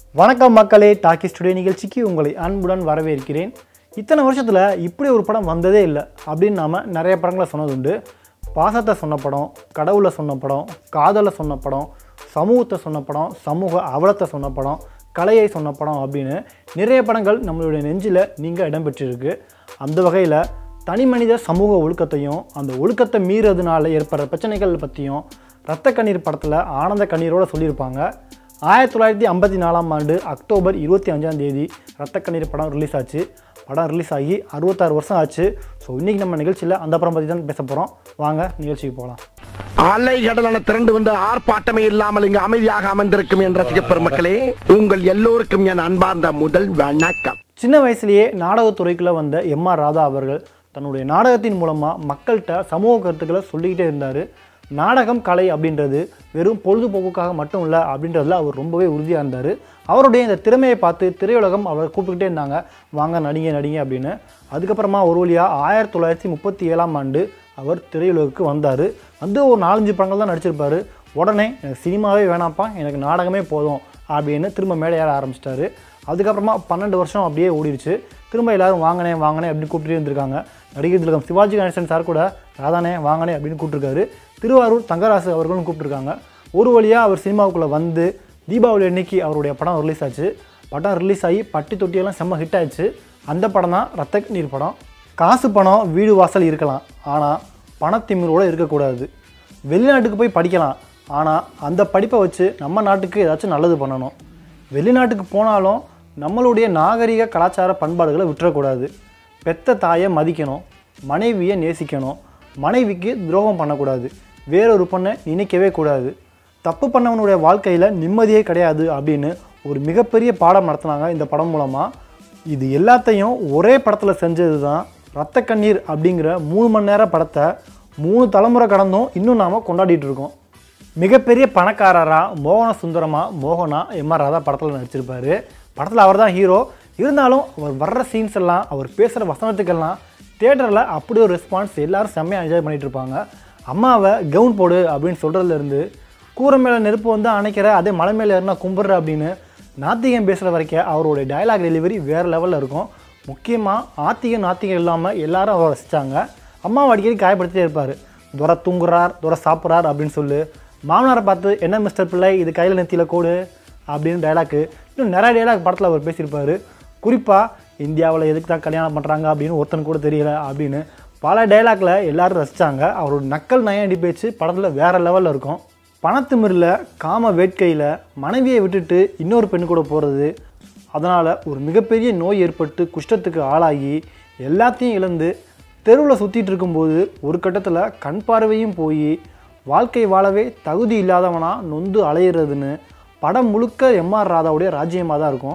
வணக்கம் மக்களே talkie studio நிகழ்ச்சிக்கு உங்களை அன்புடன் வரவேற்கிறேன் இத்தனை வருஷத்தில் இப்படி ஒரு படம் வந்ததே இல்லை அப்படின்னு நாம் நிறைய படங்களை சொன்னது உண்டு பாசத்தை சொன்ன படம் கடவுளை சொன்ன படம் காதலை சொன்ன படம் சமூகத்தை சொன்ன படம் சமூக அவலத்தை சொன்ன படம் கலையை சொன்ன படம் அப்படின்னு நிறைய படங்கள் நம்மளுடைய நெஞ்சில் நீங்கள் இடம்பெற்றிருக்கு அந்த வகையில் தனி மனித சமூக ஒழுக்கத்தையும் அந்த ஒழுக்கத்தை மீறதுனால ஏற்படுற பிரச்சனைகள் பற்றியும் ரத்த கண்ணீர் படத்தில் ஆனந்த கண்ணீரோட சொல்லியிருப்பாங்க ஆயிரத்தி தொள்ளாயிரத்தி ஐம்பத்தி நாலாம் ஆண்டு அக்டோபர் இருபத்தி அஞ்சாம் தேதி ரத்த கண்ணீர் படம் ரிலீஸ் ஆச்சு படம் ரிலீஸ் ஆகி அறுபத்தாறு வருஷம் ஆச்சு ஸோ இன்றைக்கி நம்ம நிகழ்ச்சியில் அந்த படம் பற்றி தான் பேச போகிறோம் வாங்க நிகழ்ச்சிக்கு போகலாம் அலை கடலான திரண்டு வந்து ஆர்ப்பாட்டமே இல்லாமல் இங்கு அமைதியாக அமர்ந்திருக்கும் என் ரசிக பெருமக்களே உங்கள் எல்லோருக்கும் என் அன்பார்ந்த முதல் வணக்கம் சின்ன வயசுலேயே நாடகத்துறைக்குள்ளே வந்த எம் ஆர் ராதா அவர்கள் தன்னுடைய நாடகத்தின் மூலமாக மக்கள்கிட்ட சமூக கருத்துக்களை சொல்லிக்கிட்டே இருந்தார் நாடகம் கலை அப்படின்றது வெறும் பொழுதுபோக்குக்காக மட்டும் இல்லை அப்படின்றதுல அவர் ரொம்பவே உறுதியாக இருந்தார் அவருடைய இந்த திறமையை பார்த்து திரையுலகம் அவரை கூப்பிட்டுக்கிட்டே இருந்தாங்க வாங்க நடிங்க நடிங்க அப்படின்னு அதுக்கப்புறமா ஒரு வழியாக ஆயிரத்தி தொள்ளாயிரத்தி முப்பத்தி ஏழாம் ஆண்டு அவர் திரையுலகுக்கு வந்தார் வந்து ஒரு நாலஞ்சு படங்கள் தான் நடிச்சிருப்பாரு உடனே எனக்கு சினிமாவே வேணாம்ப்பா எனக்கு நாடகமே போதும் அப்படின்னு திரும்ப மேடையாட ஆரம்பிச்சிட்டாரு அதுக்கப்புறமா பன்னெண்டு வருஷம் அப்படியே ஓடிடுச்சு திரும்ப எல்லாரும் வாங்கினே வாங்கினே அப்படின்னு கூப்பிட்டு இருந்திருக்காங்க நடிகர் திலகம் சிவாஜி கணேசன் சார் கூட ராதானே வாங்கினே அப்படின்னு கூப்பிட்டுருக்காரு திருவாரூர் தங்கராசு அவர்களும் கூப்பிட்டுருக்காங்க ஒரு வழியாக அவர் சினிமாவுக்குள்ளே வந்து தீபாவளி அன்னைக்கு அவருடைய படம் ரிலீஸ் ஆச்சு படம் ரிலீஸ் ஆகி பட்டி தொட்டியெல்லாம் செம்ம ஹிட் ஆச்சு அந்த படம் தான் ரத்த நீர் படம் காசு பணம் வீடு வாசல் இருக்கலாம் ஆனால் பணத்திமிரோடு இருக்கக்கூடாது வெளிநாட்டுக்கு போய் படிக்கலாம் ஆனால் அந்த படிப்பை வச்சு நம்ம நாட்டுக்கு ஏதாச்சும் நல்லது பண்ணணும் வெளிநாட்டுக்கு போனாலும் நம்மளுடைய நாகரிக கலாச்சார பண்பாடுகளை விட்டுறக்கூடாது பெத்த தாயை மதிக்கணும் மனைவியை நேசிக்கணும் மனைவிக்கு துரோகம் பண்ணக்கூடாது வேறொரு பொண்ணை நினைக்கவே கூடாது தப்பு பண்ணவனுடைய வாழ்க்கையில் நிம்மதியே கிடையாது அப்படின்னு ஒரு மிகப்பெரிய பாடம் நடத்துனாங்க இந்த படம் மூலமாக இது எல்லாத்தையும் ஒரே படத்தில் செஞ்சது தான் ரத்த கண்ணீர் அப்படிங்கிற மூணு மணி நேர படத்தை மூணு தலைமுறை கடந்தும் இன்னும் நாம் கொண்டாடிட்டு இருக்கோம் மிகப்பெரிய பணக்காரரா மோகன சுந்தரமா மோகனா எம் ஆர் ராதா படத்தில் நடிச்சிருப்பாரு படத்தில் அவர் தான் ஹீரோ இருந்தாலும் அவர் வர்ற சீன்ஸ் எல்லாம் அவர் பேசுகிற வசனத்துக்கெல்லாம் தேட்டரில் அப்படி ஒரு ரெஸ்பான்ஸ் எல்லாரும் செம்மையாக என்ஜாய் பண்ணிட்டு இருப்பாங்க அம்மாவை கவுன் போடு அப்படின்னு சொல்கிறதுலேருந்து கூரை மேலே நெருப்பு வந்து அணைக்கிற அதே மலை மேலே ஏறினா கும்பிட்ற அப்படின்னு நாத்திகம் பேசுகிற வரைக்கும் அவருடைய டயலாக் டெலிவரி வேறு லெவலில் இருக்கும் முக்கியமாக ஆத்திகம் நாத்திகம் இல்லாமல் எல்லாரும் அவரை ரசித்தாங்க அம்மாவை அடிக்கடி காயப்படுத்திட்டே இருப்பார் துரை தூங்குறார் துரை சாப்பிட்றார் அப்படின்னு சொல்லு மாமனாரை பார்த்து என்ன மிஸ்டர் பிள்ளை இது கையில் நெத்தியில் கோடு அப்படின்னு டைலாக்கு இன்னும் நிறைய டைலாக் படத்தில் அவர் பேசியிருப்பார் குறிப்பாக இந்தியாவில் எதுக்கு தான் கல்யாணம் பண்ணுறாங்க அப்படின்னு ஒருத்தன் கூட தெரியல அப்படின்னு பல டைலாக்ல எல்லாரும் ரசித்தாங்க அவரோட நக்கல் நயண்டி பேச்சு படத்தில் வேறு லெவலில் இருக்கும் பணத்திமிரில் காம வேட்கையில் மனைவியை விட்டுட்டு இன்னொரு பெண் கூட போகிறது அதனால் ஒரு மிகப்பெரிய நோய் ஏற்பட்டு குஷ்டத்துக்கு ஆளாகி எல்லாத்தையும் இழந்து தெருவில் சுற்றிட்டு இருக்கும்போது ஒரு கட்டத்தில் கண் பார்வையும் போய் வாழ்க்கை வாழவே தகுதி இல்லாதவனா நொந்து அலையிறதுன்னு படம் முழுக்க எம்ஆர் ராதாவுடைய ராஜ்யமாக தான் இருக்கும்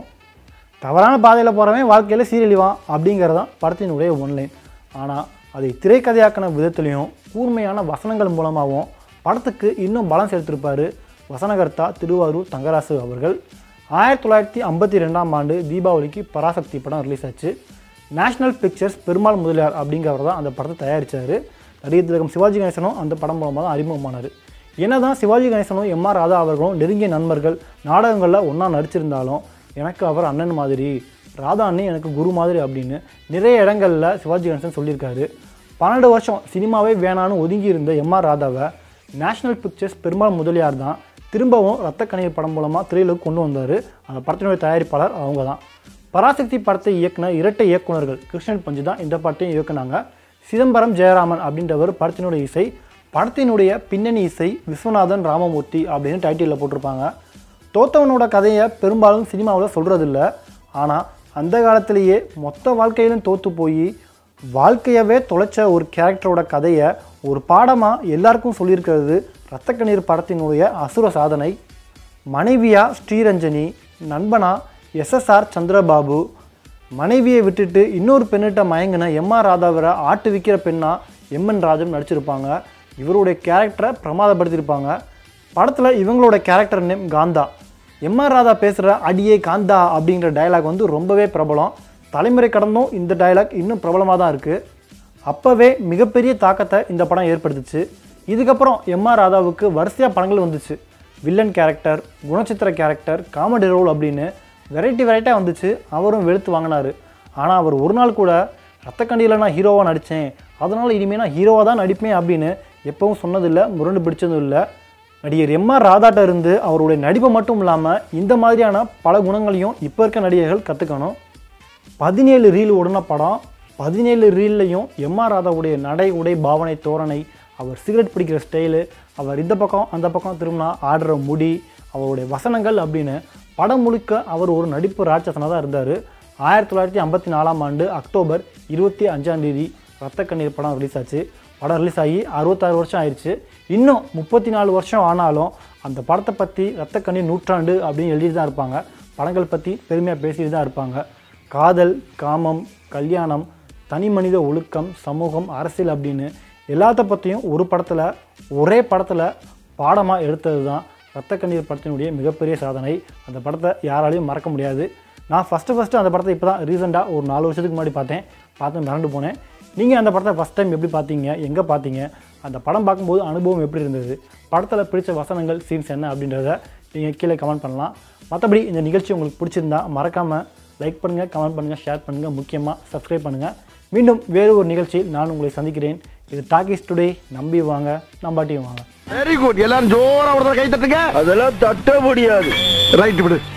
தவறான பாதையில் போகிறவன் வாழ்க்கையில் சீரழிவான் அப்படிங்கிறது தான் படத்தினுடைய ஒன்லைன் ஆனால் அதை திரைக்கதையாக்கின விதத்துலையும் கூர்மையான வசனங்கள் மூலமாகவும் படத்துக்கு இன்னும் பலம் சேர்த்திருப்பார் வசனகர்த்தா திருவாரூர் தங்கராசு அவர்கள் ஆயிரத்தி தொள்ளாயிரத்தி ஐம்பத்தி ரெண்டாம் ஆண்டு தீபாவளிக்கு பராசக்தி படம் ரிலீஸ் ஆச்சு நேஷனல் பிக்சர்ஸ் பெருமாள் முதலியார் அப்படிங்கிறவர் தான் அந்த படத்தை தயாரித்தார் நடிகர் திலகம் சிவாஜி கணேசனும் அந்த படம் மூலமாக தான் அறிமுகமானார் என்னதான் சிவாஜி கணேசனும் எம் ஆர் ராதா அவர்களும் நெருங்கிய நண்பர்கள் நாடகங்களில் ஒன்றா நடிச்சிருந்தாலும் எனக்கு அவர் அண்ணன் மாதிரி ராதா அண்ணன் எனக்கு குரு மாதிரி அப்படின்னு நிறைய இடங்களில் சிவாஜி கணேசன் சொல்லியிருக்காரு பன்னெண்டு வருஷம் சினிமாவே வேணான்னு ஒதுங்கி இருந்த எம் ஆர் ராதாவை நேஷனல் பிக்சர்ஸ் பெருமாள் முதலியார் தான் திரும்பவும் ரத்த கண்ணீர் படம் மூலமாக திரையிலுக்கு கொண்டு வந்தார் அந்த படத்தினுடைய தயாரிப்பாளர் அவங்க தான் பராசக்தி படத்தை இயக்குன இரட்டை இயக்குனர்கள் கிருஷ்ணன் பஞ்சு தான் இந்த படத்தையும் இயக்குனாங்க சிதம்பரம் ஜெயராமன் அப்படின்றவர் படத்தினுடைய இசை படத்தினுடைய பின்னணி இசை விஸ்வநாதன் ராமமூர்த்தி அப்படின்னு டைட்டிலில் போட்டிருப்பாங்க தோத்தவனோட கதையை பெரும்பாலும் சினிமாவில் சொல்கிறதில்ல ஆனால் அந்த காலத்திலேயே மொத்த வாழ்க்கையிலும் தோற்று போய் வாழ்க்கையவே தொலைச்ச ஒரு கேரக்டரோட கதையை ஒரு பாடமாக எல்லாருக்கும் சொல்லியிருக்கிறது ரத்த கண்ணீர் படத்தினுடைய அசுர சாதனை மனைவியா ஸ்ரீரஞ்சனி நண்பனா எஸ்எஸ்ஆர் சந்திரபாபு மனைவியை விட்டுட்டு இன்னொரு பெண்ணிட்ட மயங்கின எம்ஆர் ராதாவரை ஆட்டு விற்கிற பெண்ணா எம்என் ராஜம் நடிச்சிருப்பாங்க இவருடைய கேரக்டரை பிரமாதப்படுத்தியிருப்பாங்க படத்தில் இவங்களோட character name Kantha MR Radha பேசுகிற அடியே காந்தா அப்படிங்கிற டயலாக் வந்து ரொம்பவே பிரபலம் தலைமுறை கடந்தும் இந்த டயலாக் இன்னும் பிரபலமாக தான் இருக்குது அப்போவே மிகப்பெரிய தாக்கத்தை இந்த படம் ஏற்படுத்துச்சு இதுக்கப்புறம் எம்ஆர் ராதாவுக்கு வரிசையாக படங்கள் வந்துச்சு வில்லன் கேரக்டர் குணச்சித்திர கேரக்டர் காமெடி ரோல் அப்படின்னு வெரைட்டி வெரைட்டியாக வந்துச்சு அவரும் வெளுத்து வாங்கினார் ஆனால் அவர் ஒரு நாள் கூட ரத்தக்கண்டியில் நான் ஹீரோவாக நடித்தேன் அதனால் இனிமேல் நான் ஹீரோவாக தான் நடிப்பேன் அப்படின்னு எப்பவும் சொன்னதில்லை முரண்டு பிடிச்சதும் இல்லை நடிகர் எம்ஆர் ராதாட்ட இருந்து அவருடைய நடிப்பை மட்டும் இல்லாமல் இந்த மாதிரியான பல குணங்களையும் இப்போ இருக்க நடிகர்கள் கற்றுக்கணும் பதினேழு ரீல் ஓடின படம் பதினேழு ரீல்லையும் எம்ஆர் ராதாவுடைய நடை உடை பாவனை தோரணை அவர் சிகரெட் பிடிக்கிற ஸ்டைலு அவர் இந்த பக்கம் அந்த பக்கம் திரும்பினா ஆடுற முடி அவருடைய வசனங்கள் அப்படின்னு படம் முழுக்க அவர் ஒரு நடிப்பு ராட்சசனாக தான் இருந்தார் ஆயிரத்தி தொள்ளாயிரத்தி ஐம்பத்தி நாலாம் ஆண்டு அக்டோபர் இருபத்தி அஞ்சாம் தேதி ரத்த கண்ணீர் படம் ரிலீஸ் ஆச்சு படம் ரிலீஸ் ஆகி அறுபத்தாறு வருஷம் ஆயிடுச்சு இன்னும் முப்பத்தி நாலு வருஷம் ஆனாலும் அந்த படத்தை பற்றி ரத்த கண்ணீர் நூற்றாண்டு அப்படின்னு எழுதிட்டு தான் இருப்பாங்க படங்கள் பற்றி பெருமையாக பேசிட்டு தான் இருப்பாங்க காதல் காமம் கல்யாணம் தனி மனித ஒழுக்கம் சமூகம் அரசியல் அப்படின்னு எல்லாத்த பற்றியும் ஒரு படத்தில் ஒரே படத்தில் பாடமாக எடுத்தது தான் ரத்த கண்ணீர் படத்தினுடைய மிகப்பெரிய சாதனை அந்த படத்தை யாராலையும் மறக்க முடியாது நான் ஃபஸ்ட்டு ஃபஸ்ட்டு அந்த படத்தை இப்போ தான் ரீசெண்டாக ஒரு நாலு வருஷத்துக்கு முன்னாடி பார்த்தேன் பார்த்து மிரண்டு போனேன் நீங்கள் அந்த படத்தை ஃபஸ்ட் டைம் எப்படி பார்த்தீங்க எங்கே பார்த்தீங்க அந்த படம் பார்க்கும்போது அனுபவம் எப்படி இருந்தது படத்தில் பிடிச்ச வசனங்கள் சீன்ஸ் என்ன அப்படின்றத நீங்கள் கீழே கமெண்ட் பண்ணலாம் மற்றபடி இந்த நிகழ்ச்சி உங்களுக்கு பிடிச்சிருந்தா மறக்காமல் லைக் பண்ணுங்கள் கமெண்ட் பண்ணுங்கள் ஷேர் பண்ணுங்கள் முக்கியமாக சப்ஸ்கிரைப் பண்ணுங்கள் மீண்டும் வேறு ஒரு நிகழ்ச்சியில் நான் உங்களை சந்திக்கிறேன் இது டாக்கிஸ் டுடே நம்பி வாங்க நம்பாட்டியும் வாங்க வெரி குட் எல்லாரும் ஜோரா ஒரு கை தட்டுங்க அதெல்லாம் தட்ட முடியாது ரைட் விடு